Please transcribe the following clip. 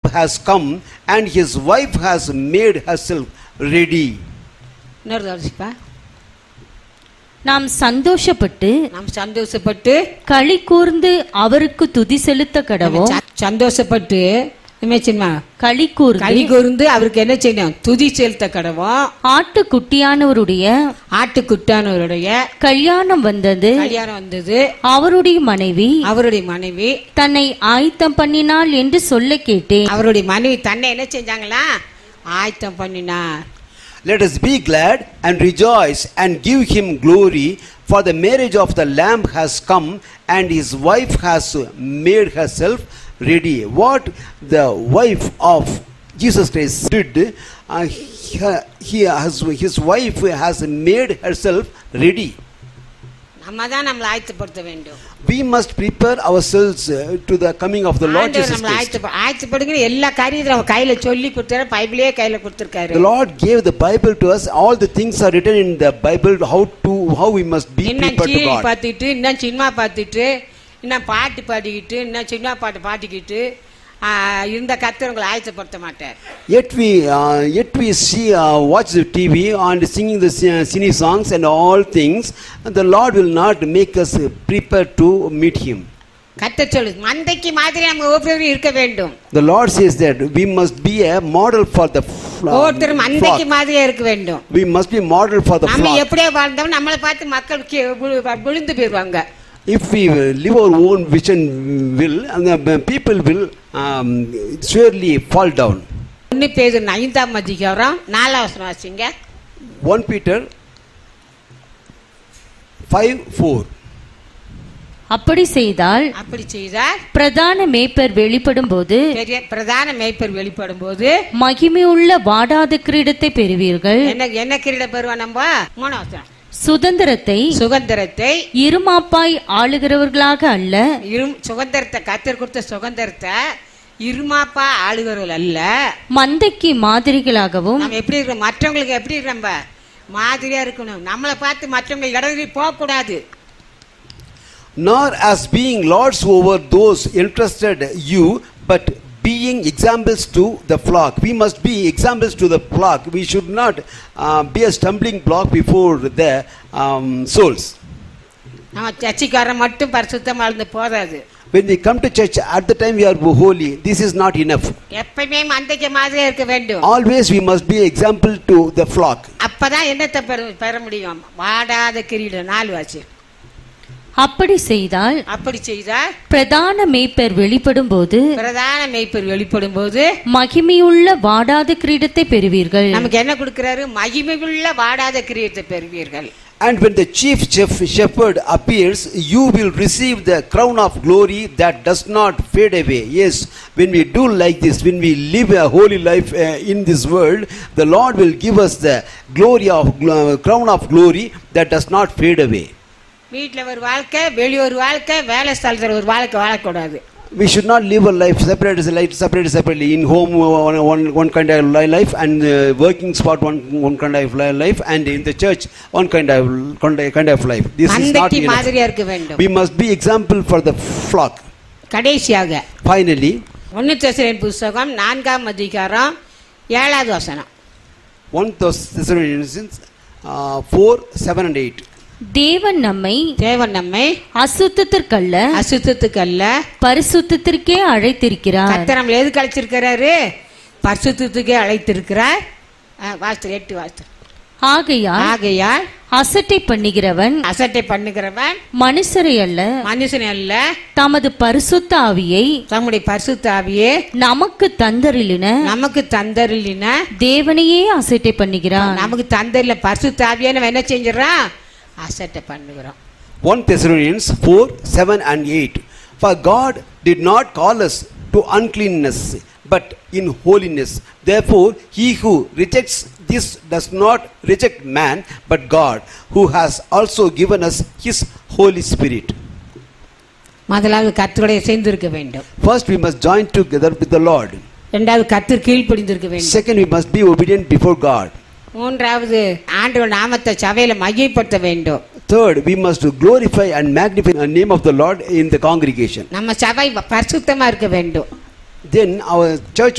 has come and his wife has made herself ready. இன்னொரு தோசிப்பா நாம் சந்தோஷப்பட்டு நாம் சந்தோஷப்பட்டு களி கூர்ந்து அவருக்கு துதி செலுத்த நம்ம கடவோம் ச- சந்தோஷப்பட்டு என்ன செய்யணுமா களி கூர்ந்து களி கூர்ந்து அவருக்கு என்ன செய்யணும் துதி செலுத்த கடவும் ஆட்டுக்குட்டியானவருடைய ஆட்டுக்குட்டானவருடைய கல்யாணம் வந்தது கல்யாணம் வந்தது அவருடைய மனைவி அவருடைய மனைவி தன்னை ஆயத்தம் பண்ணினாள் என்று சொல்ல கேட்டேன் அவருடைய மனைவி தன்னை என்ன செஞ்சாங்களா ஆயத்தம் பண்ணினார் Let us be glad and rejoice and give him glory, for the marriage of the Lamb has come, and his wife has made herself ready. What the wife of Jesus Christ did, uh, he, he has, his wife has made herself ready. நம்ம தான் நம்மளை ஆயத்தப்படுத்த வேண்டும் We must prepare ourselves uh, to the coming of the Lord ஆண்டவர் Jesus நம்மளை Christ. ஆயத்தப்ப ஆயத்தப்படுங்கிற எல்லா காரியத்தையும் நம்ம கையில சொல்லி கொடுத்தாரு பைபிளே கையில கொடுத்திருக்காரு The Lord gave the Bible to us. All the things are written in the Bible. How to how we must be இன்னும் prepared to சீரி God. பார்த்துட்டு இன்னும் சினிமா பார்த்துட்டு இன்னும் பாட்டு பாடிக்கிட்டு இன்னும் சினிமா பாட்டு பாடிக்கிட்டு ஆ, இருந்த கர்த்தர் உங்களை ஆயத்தப்படுத்த மாட்டார் Yet we uh, yet we see uh, watch the TV and singing the ci- cine songs and all things. And the Lord will not make us uh, prepare to meet Him. கர்த்தர் சொல்லு மந்தைக்கு மாதிரி நம்ம ஒவ்வொருவரும் இருக்க வேண்டும் The Lord says that we must be a model for the fl- ஒவ்வொருத்தரும் மந்தைக்கு flock. மாதிரியே இருக்க வேண்டும் We must be model for the நம்ம flock. எப்படியே வாழ்ந்தோம் நம்மளை பார்த்து மக்கள் கீ- விழு- விழுந்து போயிருவாங்க If we uh, live our own vision will, and the people will um, surely fall down. ஒன்னு பேர் ஐந்தாம் அதிகாரம் நாலாம் வசனம் வாசிங்க 1 Peter 5 4. அப்படி செய்தால் அப்படி செய்தால் பிரதான மேய்ப்பர் வெளிப்படும் போது பெரிய பிரதான மேய்ப்பர் வெளிப்படும் போது மகிமையுள்ள வாடாத கிரீடத்தை பெறுவீர்கள் என்ன என்ன கிரீட பெறுவோம் நம்ம மூணாம் வசனம் சுதந்திரத்தை சுதந்திரத்தை இருமாப்பாய் ஆளுகிறவர்களாக அல்ல இரும் சுதந்திரத்தை கத்தர் கொடுத்த சுதந்திரத்தை இருமாப்பா ஆளுகிறவர்கள் அல்ல மந்தைக்கு மாதிரிகளாகவும் நம்ம எப்படி இருக்கோம் மற்றவங்களுக்கு எப்படி நம்ம மாதிரியா இருக்கணும் நம்மளை பார்த்து மற்றவங்க இடங்கி போக கூடாது nor as being lords over those entrusted you, but being examples to the flock. We must be examples to the flock. We should not uh, be a stumbling block before the um, souls. நம்ம சர்ச்சைக்காரன் மட்டும் பரிசுத்தமா இருந்து போதாது When we come to church, at the time we are holy. This is not enough. எப்பயுமே மந்தைக்கு மாதிரியா இருக்க வேண்டும் Always we must be example to the flock. அப்பதான் என்னத்தை பெற பெற முடியும் வாடாத கிரீடம் நாலு வாசி அப்படி செய்தால் அப்படி செய்தால் பிரதான மேய்ப்பர் வெளிப்படும் போது பிரதான மேய்ப்பர் வெளிப்படும் போது மகிமையுள்ள வாடாத கிரீடத்தை பெறுவீர்கள் நமக்கு என்ன கொடுக்கிறாரு மகிமையுள்ள வாடாத கிரீடத்தை பெறுவீர்கள் And when the chief chef- shepherd appears, you will receive the crown of glory that does not fade away. Yes, when we do like this, when we live a holy life uh, in this world, the Lord will give us the glory of glo- crown of glory that does not fade away. வீட்டில் ஒரு வாழ்க்கை வெளி ஒரு வாழ்க்கை வேலை ஸ்தலத்தில் ஒரு வாழ்க்கை வாழக்கூடாது We should not live a life separated, like separated separately. In home, one, one, one kind of li- life, and uh, working spot, one, one kind of li- life, and in the church, one kind of kind of, kind of life. This is not மந்தைக்கு enough. மாதிரியா இருக்க வேண்டும் We must be example for the flock. கடைசியாக Finally, ஒன்னு தசிரின் புஸ்தகம் நான்காம் அதிகாரம் ஏழாவது வசனம் 1 Thessalonians uh, 4, 7 and 8. தேவன் நம்மை தேவன் நம்மை அசுத்தத்திற்கல்ல அசுத்தத்துக்கு அல்ல பரிசுத்தத்திற்கே அழைத்திருக்கிறார் கர்த்தர் நம்மளை எதுக்கு அழைச்சிருக்கிறாரு பரிசுத்தத்துக்கே அழைத்திருக்கிறார் ஆ, வாஸ்து எட்டு வாஸ்து ஆகையால் ஆகையால் அசட்டை பண்ணுகிறவன் அசட்டை பண்ணுகிறவன் மனுஷரை அல்ல மனுஷன் அல்ல தமது பரிசுத்த ஆவியை தம்முடைய பரிசுத்த ஆவியே நமக்கு தந்தரிலின நமக்கு தந்தரிலின தேவனையே அசட்டை பண்ணுகிறான் நமக்கு தந்தரில பரிசுத்த ஆவியே நம்ம என்ன செஞ்சிடறோம் அசட்டை பண்ணுகிறோம் 1 Thessalonians 4, 7 and 8. For God did not call us to uncleanness, but in holiness. Therefore, he who rejects this does not reject man, but God, who has also given us his Holy Spirit. முதலாவது கர்த்தருடைய சேர்ந்திருக்க வேண்டும் First, we must join together with the Lord. இரண்டாவது கர்த்தர் கீழ்ப்படிந்திருக்க வேண்டும் Second, we must be obedient before God. மூன்றாவது ஆண்டவர் நாமத்தை சபையில மகிழ்படுத்த வேண்டும் Third, we must glorify and magnify the name of the Lord in the congregation. நம்ம சபை பரிசுத்தமா இருக்க வேண்டும் Then our church